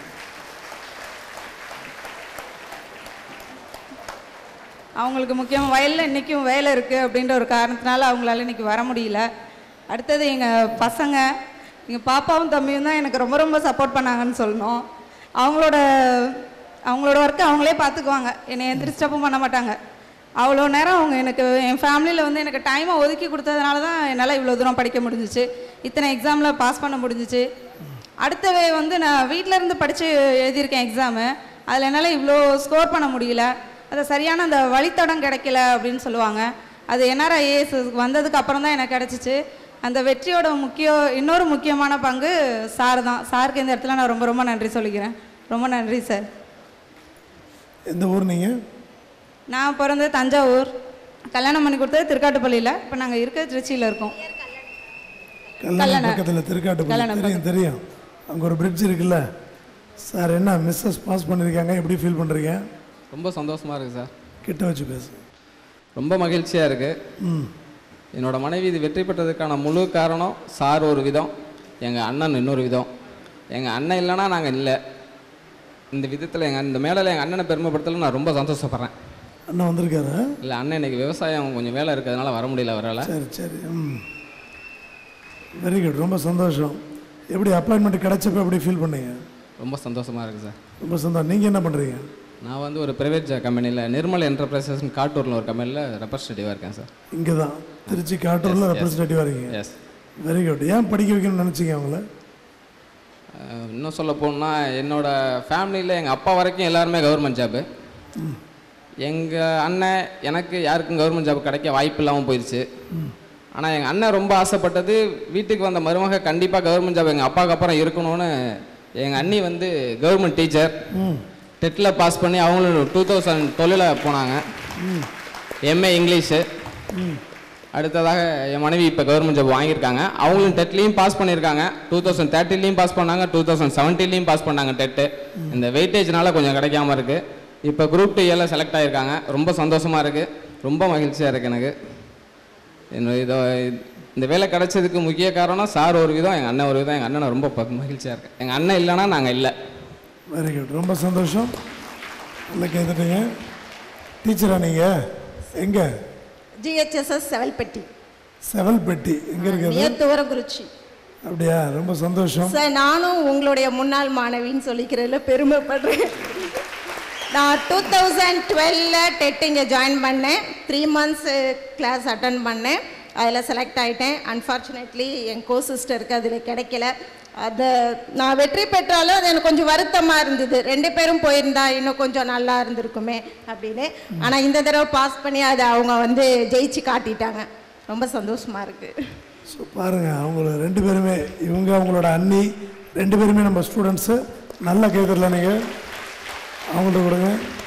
Speaker 3: அவங்களுக்கு முக்கியம் வயல்ல இன்னைக்கும் வேலை இருக்கு அப்படின்ற ஒரு காரணத்தினால அவங்களால இன்னைக்கு வர முடியல அடுத்தது எங்க பசங்க எங்க பாப்பாவும் தம்பியும் தான் எனக்கு ரொம்ப ரொம்ப சப்போர்ட் பண்ணாங்கன்னு சொல்லணும் அவங்களோட அவங்களோட ஒர்க்கை அவங்களே பார்த்துக்குவாங்க என்னை எந்த டிஸ்டர்பும் பண்ண மாட்டாங்க அவ்வளோ நேரம் அவங்க எனக்கு என் ஃபேமிலியில் வந்து எனக்கு டைமை ஒதுக்கி கொடுத்ததுனால தான் என்னால் இவ்வளோ தூரம் படிக்க முடிஞ்சிச்சு இத்தனை எக்ஸாமில் பாஸ் பண்ண முடிஞ்சிச்சு அடுத்தவே வந்து நான் வீட்டில் இருந்து படித்து எழுதியிருக்கேன் எக்ஸாமு அதில் என்னால் இவ்வளோ ஸ்கோர் பண்ண முடியல அது சரியான அந்த வழித்தடம் கிடைக்கல அப்படின்னு சொல்லுவாங்க அது என்ஆர் ஐஏஎஸ் வந்ததுக்கு அப்புறம் தான் எனக்கு கிடச்சிச்சு அந்த வெற்றியோட முக்கிய இன்னொரு முக்கியமான பங்கு சார் தான் சாருக்கு இந்த இடத்துல நான் ரொம்ப ரொம்ப நன்றி சொல்லிக்கிறேன் ரொம்ப நன்றி சார்
Speaker 2: எந்த ஊர் நீங்கள்
Speaker 3: நான் பிறந்தது தஞ்சாவூர் கல்யாணம் பண்ணி கொடுத்தது திருக்காட்டுப்பள்ளியில் இப்போ நாங்கள் இருக்க திருச்சியில் இருக்கோம்
Speaker 2: கல்லணை
Speaker 3: கல்லணை.
Speaker 2: பக்கத்தில் திருக்காட்டுப்பள்ளி
Speaker 3: கல்லணை
Speaker 2: தெரியும் தெரியும் அங்கே ஒரு பிரிட்ஜ் இருக்குல்ல சார் என்ன மிஸ்ஸஸ் பாஸ் பண்ணியிருக்காங்க எப்படி ஃபீல் பண்ணுறீங்க
Speaker 4: ரொம்ப சந்தோஷமாக இருக்குது சார்
Speaker 2: கிட்ட வச்சு பேசு
Speaker 4: ரொம்ப மகிழ்ச்சியாக இருக்குது
Speaker 2: ம்
Speaker 4: என்னோட மனைவி இது வெற்றி பெற்றதுக்கான முழு காரணம் சார் ஒரு விதம் எங்கள் அண்ணன் இன்னொரு விதம் எங்கள் அண்ணன் இல்லைன்னா நாங்கள் இல்லை இந்த விதத்தில் எங்கள் இந்த மேடையில் எங்கள் அண்ணனை பெருமைப்படுத்தல நான் ரொம்ப சந்தோஷப்படுறேன்
Speaker 2: அண்ணன் வந்திருக்காரு
Speaker 4: இல்லை அண்ணன் இன்னைக்கு விவசாயம் கொஞ்சம் வேலை இருக்கிறதுனால வர முடியல அவரால்
Speaker 2: சரி சரி ம் வெரி குட் ரொம்ப சந்தோஷம் எப்படி அப்பாயின்மெண்ட் கிடைச்சப்ப எப்படி ஃபீல் பண்ணீங்க
Speaker 4: ரொம்ப சந்தோஷமாக இருக்குது சார்
Speaker 2: ரொம்ப சந்தோஷம் நீங்கள் என்ன பண்ணுறீங்க
Speaker 4: நான் வந்து ஒரு ப்ரைவேட் கம்பெனியில் நிர்மல் என்டர்பிரைசஸ் காட்டூரில் ஒரு கம்பெனியில் ரெப்ரஸன்டேட்டிவாக இருக்கேன் சார்
Speaker 2: இங்கே தான் திருச்சி காட்டூரில் ரெப்ரஸன்டேட்டிவாக இருக்கீங்க
Speaker 4: எஸ்
Speaker 2: வெரி குட் ஏன் படிக்க வைக்கணும்னு நினச்சிங்க அவங்கள
Speaker 4: இன்னும் சொல்ல போனால் என்னோட ஃபேமிலியில் எங்கள் அப்பா வரைக்கும் எல்லாருமே கவர்மெண்ட் ஜாப்பு எங்கள் அண்ணன் எனக்கு யாருக்கும் கவர்மெண்ட் ஜாப் கிடைக்க வாய்ப்பு இல்லாமல் போயிடுச்சு ஆனால் எங்கள் அண்ணன் ரொம்ப ஆசைப்பட்டது வீட்டுக்கு வந்த மருமக கண்டிப்பாக கவர்மெண்ட் ஜாப் எங்கள் அப்பாவுக்கு அப்புறம் இருக்கணும்னு எங்கள் அண்ணி வந்து கவர்மெண்ட் டீச்சர் டெட்டில் பாஸ் பண்ணி அவங்களும் டூ தௌசண்ட் டுவெலில் போனாங்க எம்ஏ இங்கிலீஷு அடுத்ததாக என் மனைவி இப்போ கவர்மெண்ட் ஜாப் வாங்கியிருக்காங்க அவங்களும் டெட்லேயும் பாஸ் பண்ணியிருக்காங்க டூ தௌசண்ட் தேர்ட்டிலையும் பாஸ் பண்ணாங்க டூ தௌசண்ட் செவன்டீன்லையும் பாஸ் பண்ணாங்க டெட்டு இந்த வெயிட்டேஜ்னால கொஞ்சம் கிடைக்காம இருக்குது இப்போ குரூப் டூ எல்லாம் செலக்ட் ஆகியிருக்காங்க ரொம்ப சந்தோஷமாக இருக்குது ரொம்ப மகிழ்ச்சியாக இருக்குது எனக்கு என்னோட இதோ இந்த வேலை கிடைச்சதுக்கு முக்கிய காரணம் சார் ஒரு விதம் எங்கள் அண்ணன் ஒரு விதம் எங்கள் அண்ணனை ரொம்ப ப- மகிழ்ச்சியாக இருக்கேன் எங்கள் அண்ணன் இல்லைன்னா நாங்கள் இல்லை
Speaker 2: வெரி குட் ரொம்ப சந்தோஷம் நல்லா கேட்டுட்டீங்க டீச்சரா நீங்கள் எங்கே
Speaker 5: ஜிஹெச்எஸ்எஸ் செவல்பட்டி
Speaker 2: செவல்பட்டி எங்கே இருக்குது
Speaker 5: நியர் துவரங்குறிச்சி
Speaker 2: அப்படியா ரொம்ப சந்தோஷம்
Speaker 5: சார் நானும் உங்களுடைய முன்னாள் மாணவின்னு சொல்லிக்கிறதுல பெருமைப்படுறேன் நான் டூ தௌசண்ட் டுவெல்ல டெட் இங்கே ஜாயின் பண்ணேன் த்ரீ மந்த்ஸ் கிளாஸ் அட்டன் பண்ணேன் அதில் செலக்ட் ஆகிட்டேன் அன்ஃபார்ச்சுனேட்லி என் கோ சிஸ்டருக்கு அதில் கிடைக்கல அது நான் வெற்றி பெற்றாலும் அது எனக்கு கொஞ்சம் வருத்தமாக இருந்தது ரெண்டு பேரும் போயிருந்தா இன்னும் கொஞ்சம் நல்லா இருந்திருக்குமே அப்படின்னு ஆனால் இந்த தடவை பாஸ் பண்ணி அதை அவங்க வந்து ஜெயிச்சு காட்டிட்டாங்க ரொம்ப சந்தோஷமாக இருக்குது
Speaker 2: ஸோ பாருங்கள் அவங்கள ரெண்டு பேருமே இவங்க அவங்களோட அண்ணி ரெண்டு பேருமே நம்ம ஸ்டூடெண்ட்ஸு நல்லா கேட்குறல நீங்கள் அவங்கள்ட்ட கொடுங்க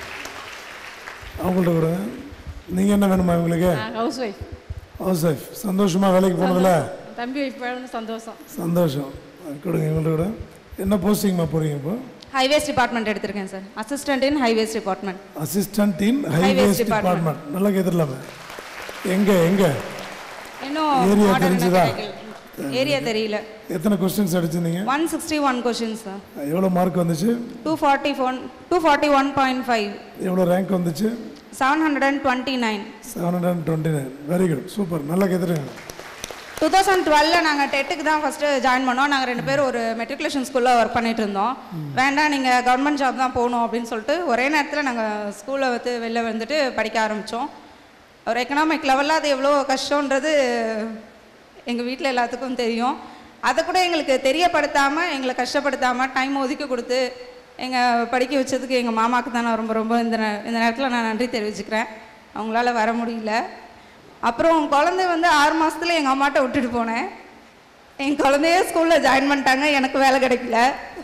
Speaker 2: அவங்கள்ட்ட கொடுங்க நீங்கள் என்ன வேணுமா இவங்களுக்கு
Speaker 3: ஹவுஸ் ஒய்ஃப்
Speaker 2: ஹவுஸ் ஒய்ஃப் சந்தோஷமாக வேலைக்கு போனதில்ல
Speaker 3: தம்பி ஒய்ஃப் சந்தோஷம்
Speaker 2: சந்தோஷம் கொடுங்க இவங்கள்ட்ட கூட என்ன போஸ்டிங்மா போகிறீங்க இப்போ
Speaker 3: ஹைவேஸ் டிபார்ட்மெண்ட் எடுத்திருக்கேன் sir assistant in highways department
Speaker 2: assistant in
Speaker 3: Highways
Speaker 2: highways
Speaker 3: department.
Speaker 2: Department நல்லா கேட்டுடலாமே எங்கே எங்கே
Speaker 3: இன்னும்
Speaker 2: Area
Speaker 3: order இன்னும்
Speaker 2: தெரிஞ்சுதா?
Speaker 3: கிடைக்கல. ஏரியா தெரியல
Speaker 2: எத்தனை கொஸ்டின்ஸ் அடிச்சிருந்தீங்க
Speaker 3: one sixty one questions sir
Speaker 2: எவ்வளோ மார்க் வந்துச்சு
Speaker 3: two forty one two forty one point five
Speaker 2: எவ்வளோ ரேங்க் வந்துச்சு
Speaker 3: seven hundred and twenty nine
Speaker 2: seven hundred and twenty nine very good super நல்லா கேட்டுருங்க
Speaker 3: டூ தௌசண்ட் டுவெல்ல நாங்கள் டெட்டுக்கு தான் first join பண்ணோம் நாங்கள் ரெண்டு பேரும் ஒரு மெட்ரிகுலேஷன் ஸ்கூலில் ஒர்க் பண்ணிட்டு இருந்தோம் வேண்டாம் நீங்கள் கவர்மெண்ட் ஜாப் தான் போகணும் அப்படின்னு சொல்லிட்டு ஒரே நேரத்தில் நாங்கள் ஸ்கூலில் வந்து வெளில வந்துட்டு படிக்க ஆரம்பித்தோம் ஒரு எக்கனாமிக் லெவலில் அது எவ்வளோ கஷ்டன்றது எங்கள் வீட்டில் எல்லாத்துக்கும் தெரியும் அதை கூட எங்களுக்கு தெரியப்படுத்தாமல் எங்களை கஷ்டப்படுத்தாமல் டைம் ஒதுக்கி கொடுத்து எங்கள் படிக்க வச்சதுக்கு எங்கள் மாமாவுக்கு தான் நான் ரொம்ப ரொம்ப இந்த நே- இந்த நேரத்தில் நான் நன்றி தெரிவிச்சுக்கிறேன் அவங்களால வர முடியல அப்புறம் குழந்தை வந்து ஆறு மாசத்துல எங்கள் அம்மாட்ட விட்டுட்டு போனேன் என் குழந்தைய ஸ்கூலில் ஜாயின் பண்ணிட்டாங்க எனக்கு வேலை கிடைக்கல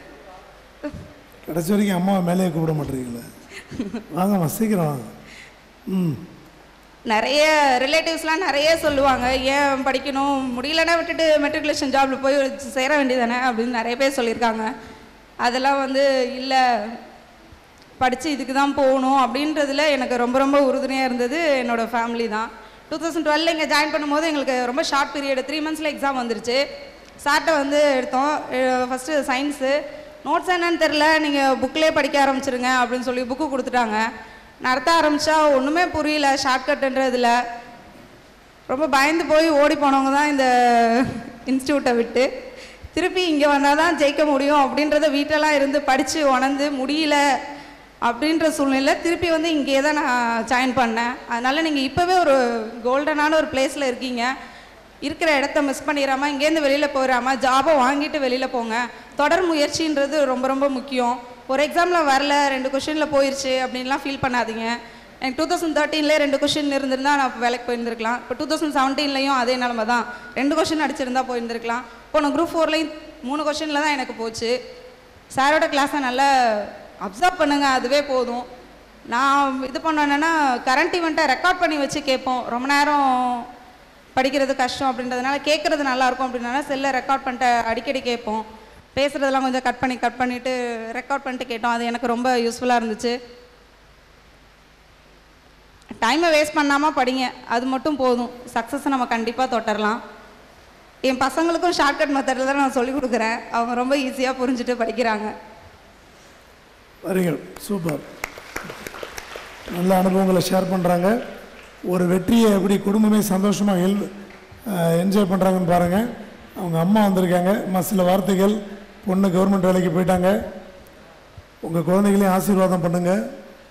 Speaker 2: கடைசி வரைக்கும் அம்மாவை மேலேயே கூப்பிட மாட்டேறீங்களே வாங்கம்மா சீக்கிரம் வாங்க ம்
Speaker 3: நிறைய ரிலேட்டிவ்ஸ்லாம் நிறைய சொல்லுவாங்க ஏன் படிக்கணும் முடியலன்னா விட்டுட்டு மெட்ரிகுலேஷன் ஜாபில் போய் சேர வேண்டியதானே அப்படின்னு நிறைய பேர் சொல்லியிருக்காங்க அதெல்லாம் வந்து இல்லை படித்து இதுக்கு தான் போகணும் அப்படின்றதுல எனக்கு ரொம்ப ரொம்ப உறுதுணையாக இருந்தது என்னோடய ஃபேமிலி தான் டூ தௌசண்ட் டுவெல் இங்கே ஜாயின் பண்ணும்போது எங்களுக்கு ரொம்ப ஷார்ட் பீரியட் த்ரீ மந்த்ஸில் எக்ஸாம் வந்துருச்சு சார்ட்ட வந்து எடுத்தோம் ஃபஸ்ட்டு சயின்ஸு நோட்ஸ் என்னன்னு தெரில நீங்கள் புக்லேயே படிக்க ஆரம்பிச்சிருங்க அப்படின்னு சொல்லி புக்கு கொடுத்துட்டாங்க நடத்த ஆரம்பித்தா ஒன்றுமே புரியல ஷார்ட்கட்டுன்றதுல ரொம்ப பயந்து போய் ஓடி போனவங்க தான் இந்த இன்ஸ்டியூட்டை விட்டு திருப்பி இங்கே வந்தால் தான் ஜெயிக்க முடியும் அப்படின்றத வீட்டிலலாம் இருந்து படித்து உணர்ந்து முடியல அப்படின்ற சூழ்நிலை திருப்பி வந்து இங்கே தான் நான் ஜாயின் பண்ணேன் அதனால் நீங்கள் இப்போவே ஒரு கோல்டனான ஒரு பிளேஸில் இருக்கீங்க இருக்கிற இடத்த மிஸ் பண்ணிடாமல் இங்கேருந்து வெளியில் போயிடாமல் ஜாபை வாங்கிட்டு வெளியில் போங்க தொடர் முயற்சின்றது ரொம்ப ரொம்ப முக்கியம் ஒரு எக்ஸாமில் வரல ரெண்டு கொஷினில் போயிடுச்சு அப்படின்லாம் ஃபீல் பண்ணாதீங்க எனக்கு டூ தௌசண்ட் தேர்ட்டீன்லேயே ரெண்டு கொஷின் இருந்திருந்தா நான் இப்ப வேலைக்கு போயிருந்திருக்கலாம் இப்போ டூ தௌசண்ட் செவன்டீன்லையும் அதே நிலமை தான் ரெண்டு கொஷின் அடிச்சிருந்தா போயிருந்திருக்கலாம் போன குரூப் ஃபோர்லேயும் மூணு கொஷினில் தான் எனக்கு போச்சு சாரோட கிளாஸை நல்லா அப்சர்வ் பண்ணுங்க அதுவே போதும் நான் இது பண்ணேன்னா கரண்ட் ஈவெண்ட்டை ரெக்கார்ட் பண்ணி வச்சு கேட்போம் ரொம்ப நேரம் படிக்கிறது கஷ்டம் அப்படின்றதுனால கேட்குறது நல்லா இருக்கும் அப்படின்னா செல்லை ரெக்கார்ட் பண்ணிட்டு அடிக்கடி கேட்போம் பேசுகிறதெல்லாம் கொஞ்சம் கட் பண்ணி கட் பண்ணிவிட்டு ரெக்கார்ட் பண்ணிட்டு கேட்டோம் அது எனக்கு ரொம்ப யூஸ்ஃபுல்லாக இருந்துச்சு டைமை வேஸ்ட் பண்ணாமல் படிங்க அது மட்டும் போதும் சக்ஸஸை நம்ம கண்டிப்பாக தொட்டரலாம் என் பசங்களுக்கும் ஷார்ட்கட் மெத்தடில் தான் நான் சொல்லிக் கொடுக்குறேன் அவங்க ரொம்ப ஈஸியாக புரிஞ்சுட்டு படிக்கிறாங்க
Speaker 2: வெரி குட் சூப்பர் நல்ல அனுபவங்களை ஷேர் பண்ணுறாங்க ஒரு வெற்றியை எப்படி குடும்பமே சந்தோஷமாக ஹெல் என்ஜாய் பண்ணுறாங்கன்னு பாருங்கள் அவங்க அம்மா வந்திருக்காங்க அம்மா சில வார்த்தைகள் பொண்ணு கவர்மெண்ட் வேலைக்கு போயிட்டாங்க உங்கள் குழந்தைகளையும் ஆசீர்வாதம் பண்ணுங்கள்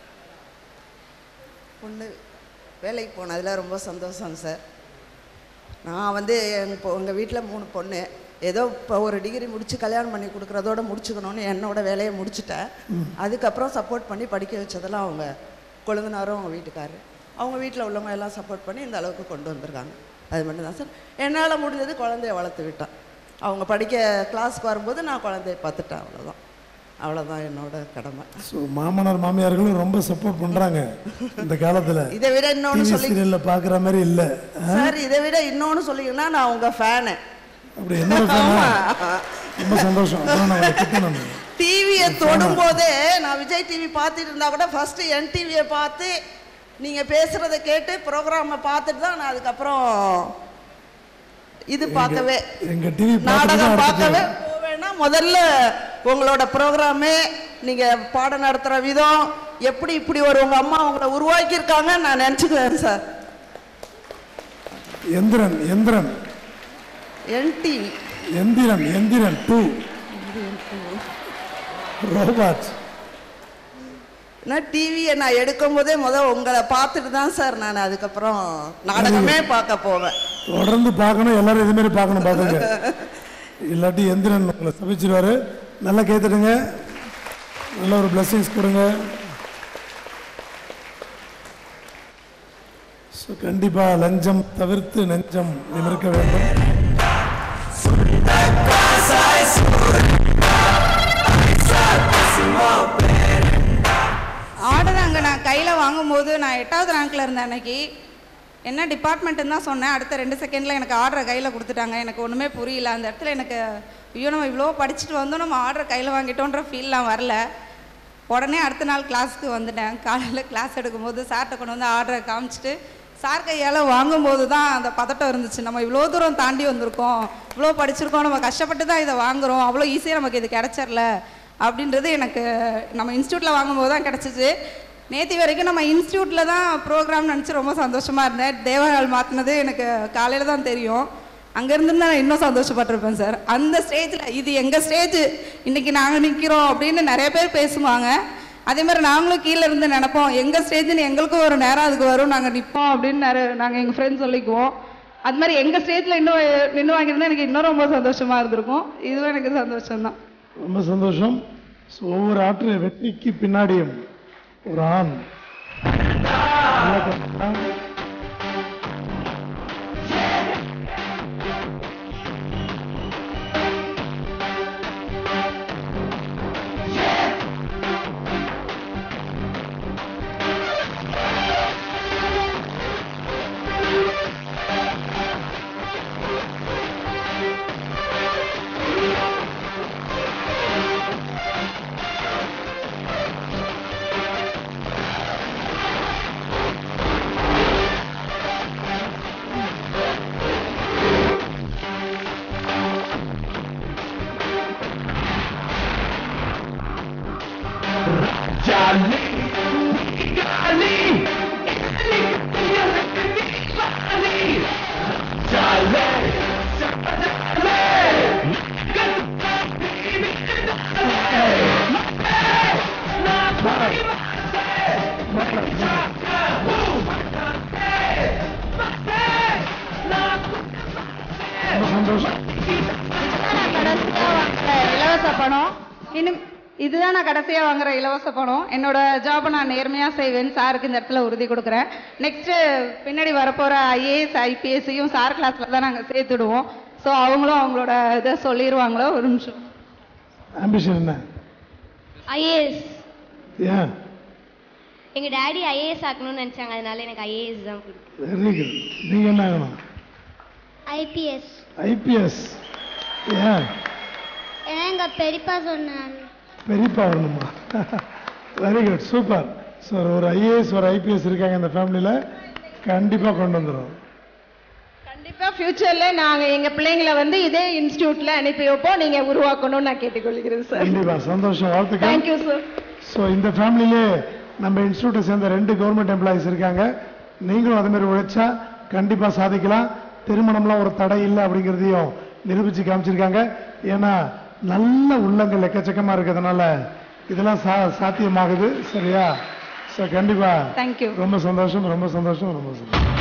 Speaker 6: பொண்ணு வேலைக்கு போனதில் ரொம்ப சந்தோஷம் சார் நான் வந்து எங்கள் இப்போ எங்கள் வீட்டில் மூணு பொண்ணு ஏதோ இப்போ ஒரு டிகிரி முடித்து கல்யாணம் பண்ணி கொடுக்குறதோட முடிச்சுக்கணும்னு என்னோட வேலையை முடிச்சுட்டேன் அதுக்கப்புறம் சப்போர்ட் பண்ணி படிக்க வச்சதெல்லாம் அவங்க கொழுந்தனாரும் அவங்க வீட்டுக்காரரு அவங்க வீட்டில் உள்ளவங்க எல்லாம் சப்போர்ட் பண்ணி இந்த அளவுக்கு கொண்டு வந்திருக்காங்க அது மட்டும்தான் சார் என்னால் முடிஞ்சது குழந்தைய வளர்த்து விட்டேன் அவங்க படிக்க கிளாஸ்க்கு வரும்போது நான் குழந்தைய பார்த்துட்டேன் அவ்வளோதான் அவ்வளோதான் என்னோட கடமை
Speaker 2: ஸோ மாமனார் மாமியார்களும் ரொம்ப சப்போர்ட் பண்ணுறாங்க இந்த காலத்தில்
Speaker 6: இதை விட இன்னொன்று
Speaker 2: டிவி
Speaker 6: சொல்லி
Speaker 2: சீரியலில் பார்க்குற மாதிரி இல்லை
Speaker 6: சார் இதை விட இன்னொன்று சொல்லிங்கன்னா நான் உங்கள் ஃபேனு
Speaker 2: அப்படி என்னோட ஃபேனா ரொம்ப சந்தோஷம் அதான் நான் உங்களை திட்டணும்
Speaker 6: டிவியை தொடும் போதே நான் விஜய் டிவி பார்த்துட்டு இருந்தா கூட ஃபர்ஸ்ட் என் டிவியை பார்த்து நீங்க பேசுறத கேட்டு ப்ரோக்ராமை பார்த்துட்டு தான் நான் அதுக்கப்புறம் இது பார்க்கவே
Speaker 2: எங்க டிவி பார்த்துட்டு தான்
Speaker 6: நாடகம்
Speaker 2: அடுத்தது
Speaker 6: பார்க்கவே போவேன்னா முதல்ல உங்களோட ப்ரோக்ராமு நீங்க பாடம் நடத்துற விதம் எப்படி இப்படி ஒரு உங்க அம்மா உங்களை உருவாக்கியிருக்காங்கன்னு நான் நினச்சிக்குவேன் சார்
Speaker 2: எந்திரன் எந்திரன்
Speaker 6: என் TV
Speaker 2: Enthiran Enthiran two robot
Speaker 6: நான் டிவியை நான் எடுக்கும் போதே முதல் உங்களை பார்த்துட்டு தான் சார் நான் அதுக்கப்புறம் நாடகமே பார்க்க போவேன்
Speaker 2: தொடர்ந்து பார்க்கணும் எல்லாரும் இது மாதிரி பார்க்கணும் பார்த்துங்க இல்லாட்டி எந்திரன் உங்களை சபிச்சிருவாரு நல்லா கேத்துடுங்க நல்ல ஒரு பிளெஸிங்ஸ் கொடுங்க ஸோ கண்டிப்பாக லஞ்சம் தவிர்த்து நெஞ்சம் நிமிர்க்க வேண்டும்
Speaker 3: ஆர்டர் அங்கே நான் கையில் வாங்கும்போது நான் எட்டாவது ரேங்க்கில் இருந்தேன் அன்னைக்கு என்ன டிபார்ட்மெண்ட்டுன்னு தான் சொன்னேன் அடுத்த ரெண்டு செகண்டில் எனக்கு ஆர்டரை கையில் கொடுத்துட்டாங்க எனக்கு ஒன்றுமே புரியல அந்த இடத்துல எனக்கு ஐயோ நம்ம இவ்வளோ படிச்சுட்டு வந்தோம் நம்ம ஆர்டர் கையில் வாங்கிட்டோன்ற ஃபீல்லாம் வரல உடனே அடுத்த நாள் கிளாஸ்க்கு வந்துட்டேன் காலையில் கிளாஸ் எடுக்கும்போது சார்கிட்ட கொண்டு வந்து ஆர்டரை காமிச்சிட்டு சார் கையால் வாங்கும்போது தான் அந்த பதட்டம் இருந்துச்சு நம்ம இவ்வளோ தூரம் தாண்டி வந்திருக்கோம் இவ்வளோ படிச்சிருக்கோம் நம்ம கஷ்டப்பட்டு தான் இதை வாங்குறோம் அவ்வளோ ஈஸியாக நமக்கு இது கிடச்சிரல அப்படின்றது எனக்கு நம்ம இன்ஸ்டியூட்டில் வாங்கும்போது தான் கிடச்சிச்சு நேற்று வரைக்கும் நம்ம இன்ஸ்டியூட்டில் தான் ப்ரோக்ராம் நினச்சி ரொம்ப சந்தோஷமாக இருந்தேன் தேவகால் மாற்றினது எனக்கு காலையில் தான் தெரியும் அங்கே இருந்திருந்தா நான் இன்னும் சந்தோஷப்பட்டிருப்பேன் சார் அந்த ஸ்டேஜில் இது எங்கள் ஸ்டேஜ் இன்னைக்கு நாங்கள் நிற்கிறோம் அப்படின்னு நிறைய பேர் பேசுவாங்க அதே மாதிரி நாங்களும் கீழே இருந்து நினைப்போம் எங்கள் ஸ்டேஜ்னு எங்களுக்கும் ஒரு நேரம் அதுக்கு வரும் நாங்கள் நிற்போம் அப்படின்னு நிறைய நாங்கள் எங்கள் ஃப்ரெண்ட்ஸ் சொல்லிக்குவோம் அது மாதிரி எங்கள் ஸ்டேஜில் இன்னும் நின்று வாங்கியிருந்தா எனக்கு இன்னும் ரொம்ப சந்தோஷமாக இருந்திருக்கும் இதுவும் எனக்கு சந்தோஷம்தான்
Speaker 2: ரொம்ப சந்தோஷம் ஸோ ஒவ்வொரு ஆற்று வெற்றிக்கு பின்னாடியும் ஒரு ஆண் நல்லா கேட்டுங்களா? ரொம்ப சந்தோஷம்
Speaker 3: கடைசியாக வாங்குற இலவச பணம் இன்னும் இதுதான் நான் கடைசியாக வாங்குற இலவச பணம் என்னோட ஜாபை நான் நேர்மையாக செய்வேன் சாருக்கு இந்த இடத்துல உறுதி கொடுக்குறேன் நெக்ஸ்ட்டு பின்னாடி வரப்போகிற ஐஏஎஸ் ஐபிஎஸ்ஸையும் சார் கிளாஸில் தான் நாங்கள் சேர்த்துடுவோம் ஸோ அவங்களும் அவங்களோட இதை சொல்லிடுவாங்களோ ஒரு நிமிஷம்
Speaker 2: ஆம்பிஷன் என்ன
Speaker 7: ஐஏஎஸ்
Speaker 2: ஏன்
Speaker 7: எங்கள் டேடி ஐஏஎஸ் ஆக்கணும்னு நினச்சாங்க அதனால எனக்கு ஐஏஎஸ் தான் பிடிக்கும்
Speaker 2: வெரி குட் நீங்கள் என்ன ஆகணும்
Speaker 7: ஐபிஎஸ்
Speaker 2: ஐபிஎஸ் ஏன்
Speaker 7: ஏன்னா எங்கள் பெரியப்பா சொன்னாங்க
Speaker 2: பெரியப்பா வரணுமா வெரி குட் சூப்பர் ஸோ ஒரு ஐஏஎஸ் ஒரு ஐபிஎஸ் இருக்காங்க இந்த ஃபேமிலியில் கண்டிப்பாக கொண்டு வந்துடும்
Speaker 3: கண்டிப்பாக ஃப்யூச்சரில் நாங்கள் எங்கள் பிள்ளைங்களை வந்து இதே இன்ஸ்டியூட்டில் அனுப்பி வைப்போம் நீங்கள் உருவாக்கணும்னு நான் கேட்டுக்கொள்கிறேன் சார்
Speaker 2: கண்டிப்பாக சந்தோஷம் வாழ்த்துக்கள்
Speaker 3: தேங்க்யூ சார்
Speaker 2: ஸோ இந்த ஃபேமிலியிலே நம்ம இன்ஸ்டியூட்டை சேர்ந்த ரெண்டு கவர்மெண்ட் எம்ப்ளாயிஸ் இருக்காங்க நீங்களும் அதே மாதிரி உழைச்சா கண்டிப்பாக சாதிக்கலாம் திருமணம்லாம் ஒரு தடை இல்லை அப்படிங்கிறதையும் நிரூபித்து காமிச்சிருக்காங்க ஏன்னா நல்ல உள்ளங்கள் எக்கச்சக்கமாக இருக்கிறதுனால இதெல்லாம் சா சாத்தியமாகுது சரியா ஸோ கண்டிப்பாக
Speaker 3: தேங்க்யூ
Speaker 2: ரொம்ப சந்தோஷம் ரொம்ப சந்தோஷம் ரொம்ப சந்தோஷம்